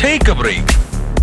take A break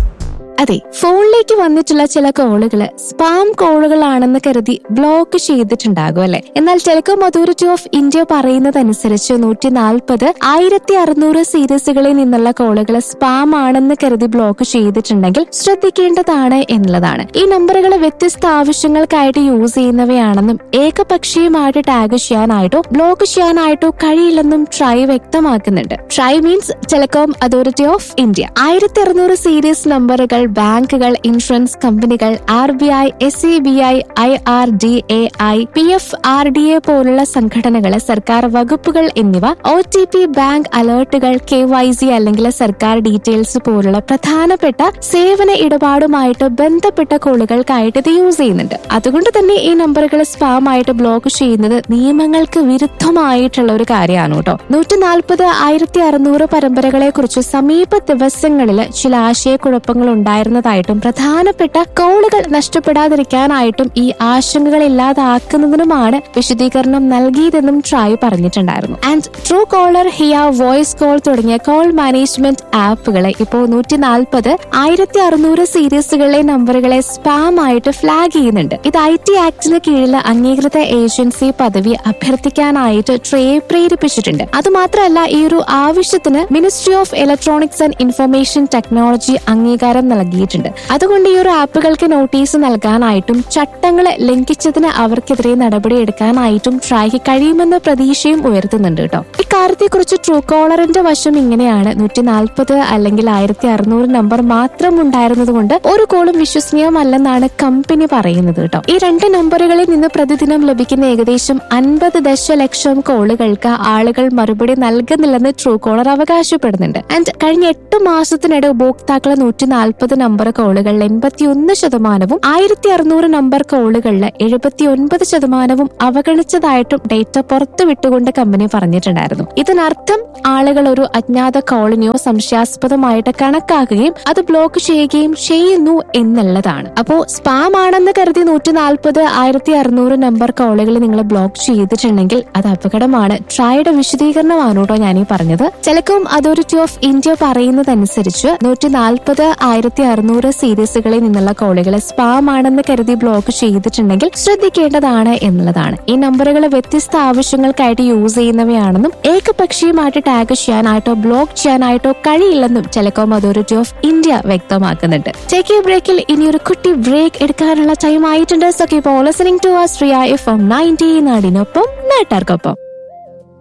അതെ ഫോണിലേക്ക് വന്നിട്ടുള്ള ചില കോളുകൾ സ്പാം കോളുകളാണെന്ന് കരുതി ബ്ലോക്ക് ചെയ്തിട്ടുണ്ടാകും അല്ലെ എന്നാൽ ടെലികോം അതോറിറ്റി ഓഫ് ഇന്ത്യ പറയുന്നതനുസരിച്ച് നൂറ്റി നാൽപ്പത് ആയിരത്തി അറുന്നൂറ് സീരീസുകളിൽ നിന്നുള്ള കോളുകൾ സ്പാം ആണെന്ന് കരുതി ബ്ലോക്ക് ചെയ്തിട്ടുണ്ടെങ്കിൽ ശ്രദ്ധിക്കേണ്ടതാണ് എന്നുള്ളതാണ് ഈ നമ്പറുകൾ വ്യത്യസ്ത ആവശ്യങ്ങൾക്കായിട്ട് യൂസ് ചെയ്യുന്നവയാണെന്നും ഏകപക്ഷീയമായിട്ട് ടാഗ് ചെയ്യാനായിട്ടോ ബ്ലോക്ക് ചെയ്യാനായിട്ടോ കഴിയില്ലെന്നും ട്രൈ വ്യക്തമാക്കുന്നുണ്ട് TRAI means telecom authority of India ആയിരത്തി അറുന്നൂറ് സീരീസ് നമ്പറുകൾ ബാങ്കുകൾ ഇൻഷുറൻസ് കമ്പനികൾ R B I S E B I I R D A I P F R D A പോലുള്ള സംഘടനകൾ സർക്കാർ വകുപ്പുകൾ എന്നിവ ഒ ടി പി ബാങ്ക് അലേർട്ടുകൾ കെ വൈ സി അല്ലെങ്കിൽ സർക്കാർ ഡീറ്റെയിൽസ് പോലുള്ള പ്രധാനപ്പെട്ട സേവന ഇടപാടുമായിട്ട് ബന്ധപ്പെട്ട കോളുകൾക്കായിട്ട് ഇത് യൂസ് ചെയ്യുന്നുണ്ട് അതുകൊണ്ട് തന്നെ ഈ നമ്പറുകൾ സ്പാം ആയിട്ട് ബ്ലോക്ക് ചെയ്യുന്നത് നിയമങ്ങൾക്ക് വിരുദ്ധമായിട്ടുള്ള ഒരു കാര്യമാണ് കേട്ടോ നൂറ്റി നാൽപ്പത് ആയിരത്തി അറുന്നൂറ് പരമ്പരകളെ കുറിച്ച് സമീപ ദിവസങ്ങളിൽ ചില ആശയക്കുഴപ്പങ്ങൾ ഉണ്ടായിരുന്നതായിട്ടും പ്രധാനപ്പെട്ട കോളുകൾ നഷ്ടപ്പെടാതിരിക്കാനായിട്ടും ഈ ആശങ്കകൾ ഇല്ലാതാക്കുന്നതിനുമാണ് വിശദീകരണം നൽകിയതെന്നും ട്രായ് പറഞ്ഞിട്ടുണ്ടായിരുന്നു and Truecaller Hiya voice call തുടങ്ങിയ കോൾ മാനേജ്മെന്റ് ആപ്പുകളെ ഇപ്പോൾ നൂറ്റി നാൽപ്പത് ആയിരത്തി അറുന്നൂറ് സീരീസുകളിലെ നമ്പറുകളെ സ്പാം ആയിട്ട് ഫ്ലാഗ് ചെയ്യുന്നുണ്ട് ഇത് ഐ ടി ആക്ടിന് കീഴിൽ അംഗീകൃത ഏജൻസി പദവി അഭ്യർത്ഥിക്കാനായിട്ട് ട്രേയെ പ്രേരിപ്പിച്ചിട്ടുണ്ട് അതുമാത്രമല്ല ഈ ഒരു ആവശ്യത്തിന് ministry of electronics and information technology അംഗീകാരം നൽകിയിട്ടുണ്ട് അതുകൊണ്ട് ഈ ഒരു ആപ്പുകൾക്ക് നോട്ടീസ് നൽകാനായിട്ടും ചട്ടങ്ങളെ ലംഘിച്ചതിന് അവർക്കെതിരെ നടപടി എടുക്കാനായിട്ടും ട്രായ്ക്ക് കഴിയുമെന്ന പ്രതീക്ഷയും ഉയർത്തുന്നുണ്ട് കേട്ടോ ഇക്കാര്യത്തെക്കുറിച്ച് ട്രൂ കോളറിന്റെ വശം ഇങ്ങനെയാണ് നൂറ്റി നാൽപ്പത് അല്ലെങ്കിൽ ആയിരത്തി അറുന്നൂറ് നമ്പർ മാത്രം ഉണ്ടായിരുന്നത് കൊണ്ട് ഒരു കോളും വിശ്വസനീയമല്ലെന്നാണ് കമ്പനി പറയുന്നത് കേട്ടോ ഈ രണ്ട് നമ്പറുകളിൽ നിന്ന് പ്രതിദിനം ലഭിക്കുന്ന ഏകദേശം അൻപത് ദശലക്ഷം കോളുകൾക്ക് ആളുകൾ മറുപടി നൽകുന്നില്ലെന്ന് ട്രൂ കോളർ അവകാശപ്പെടുന്നുണ്ട് ആൻഡ് കഴിഞ്ഞ എട്ട് മാസത്തിനിടെ ഉപഭോക്താക്കളെ നൂറ്റി നാൽപ്പത് നമ്പർ കോളുകളിൽ എൺപത്തി ഒന്ന് ശതമാനവും ആയിരത്തി അറുന്നൂറ് നമ്പർ കോളുകളിൽ എഴുപത്തി ഒൻപത് ശതമാനവും അവഗണിച്ചതായിട്ടും ഡേറ്റ പുറത്തുവിട്ടുകൊണ്ട് കമ്പനി പറഞ്ഞിട്ടുണ്ടായിരുന്നു ഇതിനർത്ഥം ആളുകൾ ഒരു അജ്ഞാത കോളിനെയോ സംശയാസ്പദമായിട്ട് കണക്കാക്കുകയും അത് ബ്ലോക്ക് ചെയ്യുകയും ചെയ്യുന്നു എന്നുള്ളതാണ് അപ്പോ സ്പാം ആണെന്ന് കരുതി നൂറ്റി നാൽപ്പത് ആയിരത്തി അറുന്നൂറ് നമ്പർ കോളുകൾ നിങ്ങൾ ബ്ലോക്ക് ചെയ്തിട്ടുണ്ടെങ്കിൽ അത് അപകടമാണ് ട്രായുടെ വിശദീകരണമാണ് കേട്ടോ ഞാൻ ഈ പറഞ്ഞത് ടെലികോം അതോറിറ്റി ഓഫ് ഇന്ത്യ പറയുന്നതനുസരിച്ച് നൂറ്റി നാൽപ്പത് ആയിരത്തി അറുന്നൂറ് സീരീസുകളിൽ നിന്നുള്ള കോളുകൾ സ്പാം ആണെന്ന് കരുതി ബ്ലോക്ക് ചെയ്തിട്ടുണ്ടെങ്കിൽ ശ്രദ്ധിക്കേണ്ടതാണ് എന്നുള്ളതാണ് ഈ നമ്പറുകൾ വ്യത്യസ്ത ആവശ്യങ്ങൾക്കായിട്ട് യൂസ് ചെയ്യുന്നവയാണെന്നും ഏകപക്ഷീയമായിട്ട് ടാഗ് ചെയ്യാനായിട്ടോ ബ്ലോക്ക് ചെയ്യാനായിട്ടോ കഴിയില്ലെന്നും ടെലികോം അതോറിറ്റി ഓഫ് ഇന്ത്യ വ്യക്തമാക്കുന്നുണ്ട് ടേക്ക് എ ബ്രേക്കിൽ ഇനി ഒരു കുട്ടി ബ്രേക്ക് എടുക്കാനുള്ള ടൈം ആയിട്ടുണ്ട് സോ കീപ് ലിസണിംഗ് ടു ആ ശ്രീയ എഫ് എം നയൻറ്റി നാടിനൊപ്പം നാട്ടാർക്കൊപ്പം